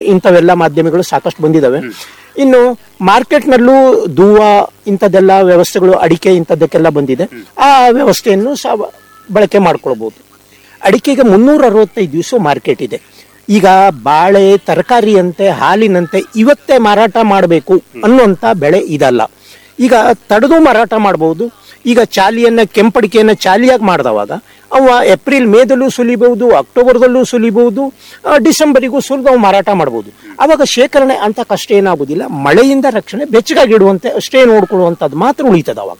ಇಂಥವೆಲ್ಲ ಮಾಧ್ಯಮಗಳು ಸಾಕಷ್ಟು ಬಂದಿದ್ದಾವೆ ಇನ್ನು ಮಾರ್ಕೆಟ್ನಲ್ಲೂ ಧೂವ ಇಂಥದ್ದೆಲ್ಲ ವ್ಯವಸ್ಥೆಗಳು ಅಡಿಕೆ ಇಂಥದ್ದಕ್ಕೆಲ್ಲ ಬಂದಿದೆ ಆ ವ್ಯವಸ್ಥೆಯನ್ನು ಸಹ ಬಳಕೆ ಮಾಡ್ಕೊಳ್ಬಹುದು ಅಡಿಕೆಗೆ ಮುನ್ನೂರ ಅರವತ್ತೈದು ದಿವಸ ಮಾರ್ಕೆಟ್ ಇದೆ ಈಗ ಬಾಳೆ ತರಕಾರಿಯಂತೆ ಹಾಲಿನಂತೆ ಇವತ್ತೇ ಮಾರಾಟ ಮಾಡಬೇಕು ಅನ್ನುವಂಥ ಬೆಳೆ ಇದಲ್ಲ ಈಗ ತಡೆದು ಮಾರಾಟ ಮಾಡಬಹುದು ಈಗ ಚಾಲಿಯನ್ನ ಕೆಂಪಡಿಕೆಯನ್ನ ಚಾಲಿಯಾಗಿ ಮಾಡಿದವಾಗ ಅವ ಏಪ್ರಿಲ್ ಮೇದಲ್ಲೂ ಸುಲಿಬಹುದು ಅಕ್ಟೋಬರ್ದಲ್ಲೂ ಸುಲಿಬಹುದು ಆ, ಡಿಸೆಂಬರಿಗೂ ಸುಲಿದು ಅವು ಮಾರಾಟ ಮಾಡಬಹುದು ಅವಾಗ ಶೇಖರಣೆ ಅಂತ ಕಷ್ಟ ಏನಾಗುದಿಲ್ಲ ಮಳೆಯಿಂದ ರಕ್ಷಣೆ ಬೆಚ್ಚಗಾಗಿಡುವಂತೆ ಅಷ್ಟೇ ನೋಡ್ಕೊಳ್ಳುವಂಥದ್ದು ಮಾತ್ರ ಉಳಿತದ ಅವಾಗ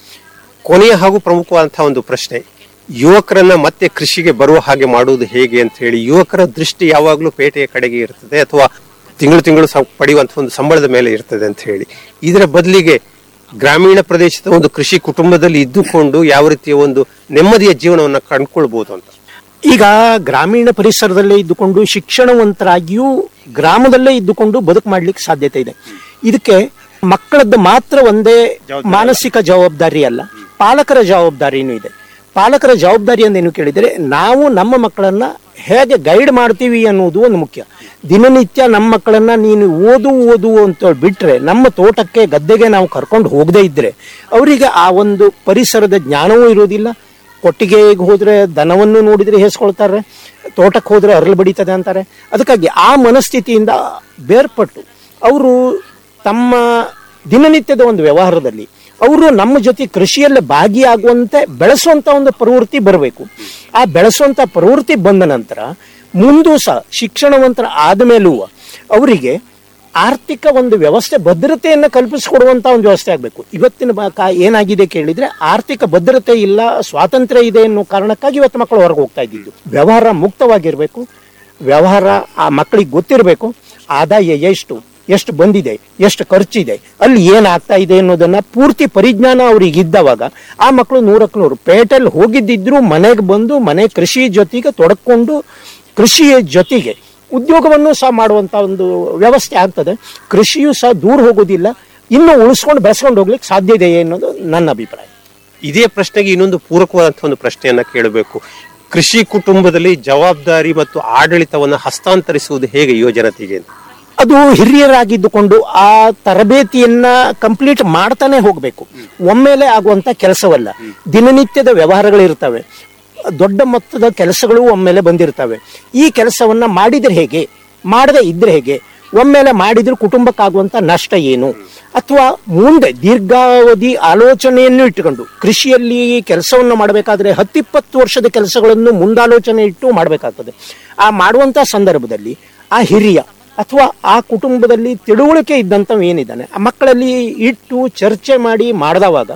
ಕೊನೆಯ ಹಾಗೂ ಪ್ರಮುಖವಾದಂತಹ ಒಂದು ಪ್ರಶ್ನೆ ಯುವಕರನ್ನ ಮತ್ತೆ ಕೃಷಿಗೆ ಬರುವ ಹಾಗೆ ಮಾಡುವುದು ಹೇಗೆ ಅಂತ ಹೇಳಿ ಯುವಕರ ದೃಷ್ಟಿ ಯಾವಾಗಲೂ ಪೇಟೆಯ ಕಡೆಗೆ ಇರ್ತದೆ ಅಥವಾ ತಿಂಗಳು ತಿಂಗಳು ಸ- ಪಡೆಯುವಂತಹ ಒಂದು ಸಂಬಳದ ಮೇಲೆ ಇರ್ತದೆ ಅಂತ ಹೇಳಿ ಇದರ ಬದಲಿಗೆ ಗ್ರಾಮೀಣ ಪ್ರದೇಶದ ಒಂದು ಕೃಷಿ ಕುಟುಂಬದಲ್ಲಿ ಇದ್ದುಕೊಂಡು ಯಾವ ರೀತಿಯ ಒಂದು ನೆಮ್ಮದಿಯ ಜೀವನವನ್ನ ಕಂಡುಕೊಳ್ಬಹುದು ಅಂತ ಈಗ ಗ್ರಾಮೀಣ ಪರಿಸರದಲ್ಲೇ ಇದ್ದುಕೊಂಡು ಶಿಕ್ಷಣವಂತರಾಗಿಯೂ ಗ್ರಾಮದಲ್ಲೇ ಇದ್ದುಕೊಂಡು ಬದುಕು ಮಾಡ್ಲಿಕ್ಕೆ ಸಾಧ್ಯತೆ ಇದೆ ಇದಕ್ಕೆ ಮಕ್ಕಳದ್ದು ಮಾತ್ರ ಒಂದೇ ಮಾನಸಿಕ ಜವಾಬ್ದಾರಿ ಅಲ್ಲ ಪಾಲಕರ ಜವಾಬ್ದಾರಿನೂ ಇದೆ ಪಾಲಕರ ಜವಾಬ್ದಾರಿ ಅಂದೇನು ಕೇಳಿದರೆ ನಾವು ನಮ್ಮ ಮಕ್ಕಳನ್ನ ಹೇಗೆ ಗೈಡ್ ಮಾಡ್ತೀವಿ ಅನ್ನೋದು ಒಂದು ಮುಖ್ಯ ದಿನನಿತ್ಯ ನಮ್ಮ ಮಕ್ಕಳನ್ನ ನೀನು ಓದು ಓದು ಅಂತ ಬಿಟ್ರೆ ನಮ್ಮ ತೋಟಕ್ಕೆ ಗದ್ದೆಗೆ ನಾವು ಕರ್ಕೊಂಡು ಹೋಗದೇ ಇದ್ರೆ ಅವರಿಗೆ ಆ ಒಂದು ಪರಿಸರದ ಜ್ಞಾನವೂ ಇರೋದಿಲ್ಲ ಕೊಟ್ಟಿಗೆಗೆ ಹೋದ್ರೆ ದನವನ್ನು ನೋಡಿದ್ರೆ ಹೇಸ್ಕೊಳ್ತಾರೆ ತೋಟಕ್ಕೆ ಹೋದ್ರೆ ಅರಳು ಬಡಿತದೆ ಅಂತಾರೆ ಅದಕ್ಕಾಗಿ ಆ ಮನಸ್ಥಿತಿಯಿಂದ ಬೇರ್ಪಟ್ಟು ಅವರು ತಮ್ಮ ದಿನನಿತ್ಯದ ಒಂದು ವ್ಯವಹಾರದಲ್ಲಿ ಅವರು ನಮ್ಮ ಜೊತೆ ಕೃಷಿಯಲ್ಲಿ ಭಾಗಿಯಾಗುವಂತೆ ಬೆಳೆಸುವಂತ ಒಂದು ಪ್ರವೃತ್ತಿ ಬರಬೇಕು ಆ ಬೆಳೆಸುವಂತ ಪ್ರವೃತ್ತಿ ಬಂದ ನಂತರ ಮುಂದೂ ಸಹ ಶಿಕ್ಷಣವಂತರ ಆದಮೇಲೂ ಅವರಿಗೆ ಆರ್ಥಿಕ ಒಂದು ವ್ಯವಸ್ಥೆ ಭದ್ರತೆಯನ್ನು ಕಲ್ಪಿಸಿಕೊಡುವಂತ ಒಂದು ವ್ಯವಸ್ಥೆ ಆಗಬೇಕು ಇವತ್ತಿನ ಬ- ಕಾ- ಏನಾಗಿದೆ ಕೇಳಿದ್ರೆ ಆರ್ಥಿಕ ಭದ್ರತೆ ಇಲ್ಲ ಸ್ವಾತಂತ್ರ್ಯ ಇದೆ ಅನ್ನೋ ಕಾರಣಕ್ಕಾಗಿ ಇವತ್ತು ಮಕ್ಕಳು ಹೊರಗೆ ಹೋಗ್ತಾ ಇದ್ದಿದ್ದು ವ್ಯವಹಾರ ಮುಕ್ತವಾಗಿರಬೇಕು ವ್ಯವಹಾರ ಆ ಮಕ್ಕಳಿಗೆ ಗೊತ್ತಿರಬೇಕು ಆದಾಯ ಎಷ್ಟು ಎಷ್ಟು ಬಂದಿದೆ ಎಷ್ಟು ಖರ್ಚಿದೆ ಅಲ್ಲಿ ಏನಾಗ್ತಾ ಇದೆ ಅನ್ನೋದನ್ನ ಪೂರ್ತಿ ಪರಿಜ್ಞಾನ ಅವ್ರಿಗೆ ಇದ್ದವಾಗ ಆ ಮಕ್ಕಳು ನೂರಕ್ಕೆ ನೂರು ಪೇಟೆಲ್ ಹೋಗಿದ್ದಿದ್ರು ಮನೆಗೆ ಬಂದು ಮನೆ ಕೃಷಿ ಜೊತೆಗೆ ತೊಡಕೊಂಡು ಕೃಷಿಯ ಜೊತೆಗೆ ಉದ್ಯೋಗವನ್ನು ಸಹ ಮಾಡುವಂತ ಒಂದು ವ್ಯವಸ್ಥೆ ಆಗ್ತದೆ ಕೃಷಿಯೂ ಸಹ ದೂರ ಹೋಗೋದಿಲ್ಲ ಇನ್ನು ಉಳಿಸ್ಕೊಂಡು ಬೆಳೆಸ್ಕೊಂಡು ಹೋಗ್ಲಿಕ್ಕೆ ಸಾಧ್ಯ ಇದೆ ಅನ್ನೋದು ನನ್ನ ಅಭಿಪ್ರಾಯ ಇದೇ ಪ್ರಶ್ನೆಗೆ ಇನ್ನೊಂದು ಪೂರಕವಾದಂತಹ ಒಂದು ಪ್ರಶ್ನೆಯನ್ನ ಕೇಳಬೇಕು ಕೃಷಿ ಕುಟುಂಬದಲ್ಲಿ ಜವಾಬ್ದಾರಿ ಮತ್ತು ಆಡಳಿತವನ್ನು ಹಸ್ತಾಂತರಿಸುವುದು ಹೇಗೆ ಯುವಜನತೆಗೆ ಅಂತ ಅದು ಹಿರಿಯರಾಗಿದ್ದುಕೊಂಡು ಆ ತರಬೇತಿಯನ್ನ ಕಂಪ್ಲೀಟ್ ಮಾಡ್ತಾನೆ ಹೋಗ್ಬೇಕು ಒಮ್ಮೆಲೆ ಆಗುವಂತ ಕೆಲಸವಲ್ಲ ದಿನನಿತ್ಯದ ವ್ಯವಹಾರಗಳಿರ್ತವೆ ದೊಡ್ಡ ಮೊತ್ತದ ಕೆಲಸಗಳು ಒಮ್ಮೆಲೆ ಬಂದಿರ್ತವೆ ಈ ಕೆಲಸವನ್ನ ಮಾಡಿದ್ರೆ ಹೇಗೆ ಮಾಡದೆ ಇದ್ರೆ ಹೇಗೆ ಒಮ್ಮೆಲೆ ಮಾಡಿದ್ರೆ ಕುಟುಂಬಕ್ಕಾಗುವಂತ ನಷ್ಟ ಏನು ಅಥವಾ ಮುಂದೆ ದೀರ್ಘಾವಧಿ ಆಲೋಚನೆಯನ್ನು ಇಟ್ಟುಕೊಂಡು ಕೃಷಿಯಲ್ಲಿ ಕೆಲಸವನ್ನು ಮಾಡಬೇಕಾದ್ರೆ ಹತ್ತಿಪ್ಪತ್ತು ವರ್ಷದ ಕೆಲಸಗಳನ್ನು ಮುಂದಾಲೋಚನೆ ಇಟ್ಟು ಮಾಡಬೇಕಾಗ್ತದೆ ಆ ಮಾಡುವಂತ ಸಂದರ್ಭದಲ್ಲಿ ಆ ಹಿರಿಯ ಅಥವಾ ಆ ಕುಟುಂಬದಲ್ಲಿ ತಿಳುವಳಿಕೆ ಇದ್ದಂತ ಏನಿದ್ದಾನೆ ಆ ಮಕ್ಕಳಲ್ಲಿ ಇಟ್ಟು ಚರ್ಚೆ ಮಾಡಿ ಮಾಡಿದವಾಗ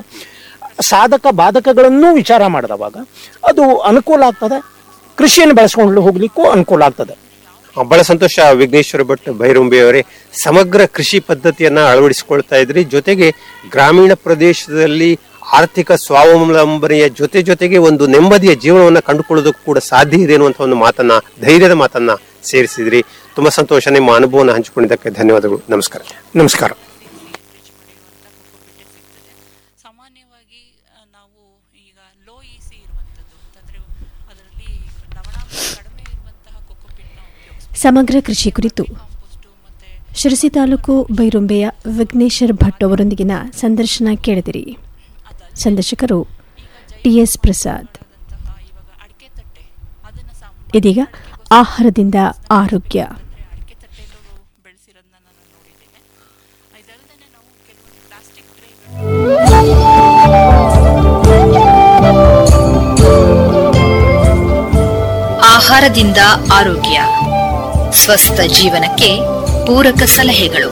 ಸಾಧಕ ಬಾಧಕಗಳನ್ನೂ ವಿಚಾರ ಮಾಡಿದವಾಗ ಅದು ಅನುಕೂಲ ಆಗ್ತದೆ ಕೃಷಿಯನ್ನು ಬೆಳೆಸ್ಕೊಂಡು ಹೋಗ್ಲಿಕ್ಕೂ ಅನುಕೂಲ ಆಗ್ತದೆ ಆ, ಬಹಳ ಸಂತೋಷ ವಿಘ್ನೇಶ್ವರ ಭಟ್ ಭೈರುಂಬಿಯವರೇ ಸಮಗ್ರ ಕೃಷಿ ಪದ್ಧತಿಯನ್ನ ಅಳವಡಿಸಿಕೊಳ್ತಾ ಇದ್ರಿ ಜೊತೆಗೆ ಗ್ರಾಮೀಣ ಪ್ರದೇಶದಲ್ಲಿ ಆರ್ಥಿಕ ಸ್ವಾವಲಂಬನೆಯ ಜೊತೆ ಜೊತೆಗೆ ಒಂದು ನೆಮ್ಮದಿಯ ಜೀವನವನ್ನ ಕಂಡುಕೊಳ್ಳೋದಕ್ಕೂ ಕೂಡ ಸಾಧ್ಯ ಇದೆ ಅನ್ನುವಂಥ ಒಂದು ಮಾತನ್ನ ಧೈರ್ಯದ ಮಾತನ್ನ ಸೇರಿಸಿದ್ರಿ ತುಂಬಾ ಸಂತೋಷ ನಿಮ್ಮ ಅನುಭವನ ಹಂಚಿಕೊಂಡಿದ್ದಕ್ಕೆ ಧನ್ಯವಾದಗಳು ನಮಸ್ಕಾರ ನಮಸ್ಕಾರ ಸಾಮಾನ್ಯವಾಗಿ ಆ, ನಾವು ಈಗ ಲೋ ಇ ಸಿ ಇರುವಂಥದ್ದು ಅಂತಂದರೆ ಅದರಲ್ಲಿ ಲವಣಾಂಶ ಕಡಿಮೆ ಇರುವಂತಹ ಕೊಕೊಪಿಟ್ನ ಉಪಯೋಗಿಸ್ಬೇಕು ಸಮಗ್ರ ಕೃಷಿ ಕುರಿತು ಕಾಂಪೋಸ್ಟು ಮತ್ತು ಶಿರಸಿ ತಾಲೂಕು ಬೈರುಂಬೆಯ ವಿಘ್ನೇಶ್ವರ್ ಭಟ್ ಅವರೊಂದಿಗಿನ ಸಂದರ್ಶನ ಕೇಳಿದಿರಿ ಸಂದರ್ಶಕರು ಟಿಎಸ್ ಪ್ರಸಾದ್ ಇವಾಗ ಅಡಿಕೆ ತಟ್ಟೆ ಅದನ್ನು ಸಾಮಾನ್ಯ ಇದೀಗ ಆಹಾರದಿಂದ ಆರೋಗ್ಯ ಅಡಿಕೆ ತಟ್ಟೆಯಲ್ಲೂ ಬೆಳೆಸಿರೋದನ್ನ ನಾನು ನೋಡಿದ್ದೇನೆ ಇದಲ್ಲದೆ ನಾವು ಕೆಲವೊಂದು ಪ್ಲಾಸ್ಟಿಕ್ ಟ್ರೇಗಳು ಆಹಾರದಿಂದ ಆರೋಗ್ಯ ಸ್ವಸ್ಥ ಜೀವನಕ್ಕೆ ಪೂರಕ ಸಲಹೆಗಳು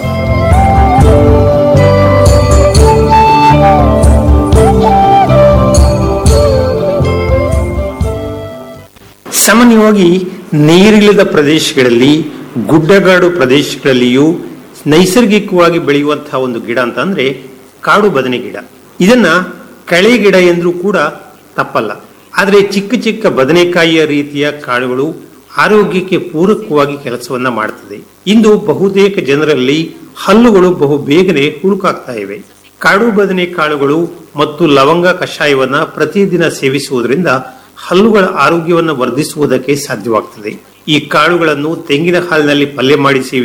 ಸಾಮಾನ್ಯವಾಗಿ ನೀರಿಲ್ಲದ ಪ್ರದೇಶಗಳಲ್ಲಿ ಗುಡ್ಡಗಾಡು ಪ್ರದೇಶಗಳಲ್ಲಿಯೂ ನೈಸರ್ಗಿಕವಾಗಿ ಬೆಳೆಯುವಂತಹ ಒಂದು ಗಿಡ ಅಂತಂದ್ರೆ ಕಾಡು ಬದನೆ ಗಿಡ ಇದನ್ನ ಕಳೆ ಗಿಡ ಎಂದ್ರೂ ಕೂಡ ತಪ್ಪಲ್ಲ ಆದರೆ ಚಿಕ್ಕ ಚಿಕ್ಕ ಬದನೆಕಾಯಿಯ ರೀತಿಯ ಕಾಳುಗಳು ಆರೋಗ್ಯಕ್ಕೆ ಪೂರಕವಾಗಿ ಕೆಲಸವನ್ನ ಮಾಡ್ತದೆ ಇಂದು ಬಹುತೇಕ ಜನರಲ್ಲಿ ಹಲ್ಲುಗಳು ಬಹು ಬೇಗನೆ ಹುಳುಕಾಗ್ತಾ ಇವೆ ಕಾಡು ಬದನೆ ಕಾಳುಗಳು ಮತ್ತು ಲವಂಗ ಕಷಾಯವನ್ನ ಪ್ರತಿದಿನ ಸೇವಿಸುವುದರಿಂದ ಹಲ್ಲುಗಳ ಆರೋಗ್ಯವನ್ನು ವರ್ಧಿಸುವುದಕ್ಕೆ ಸಾಧ್ಯವಾಗ್ತದೆ ಈ ಕಾಳುಗಳನ್ನು ತೆಂಗಿನ ಹಾಲಿನಲ್ಲಿ ಪಲ್ಯ ಮಾಡಿ ಸೇವಿಸಿ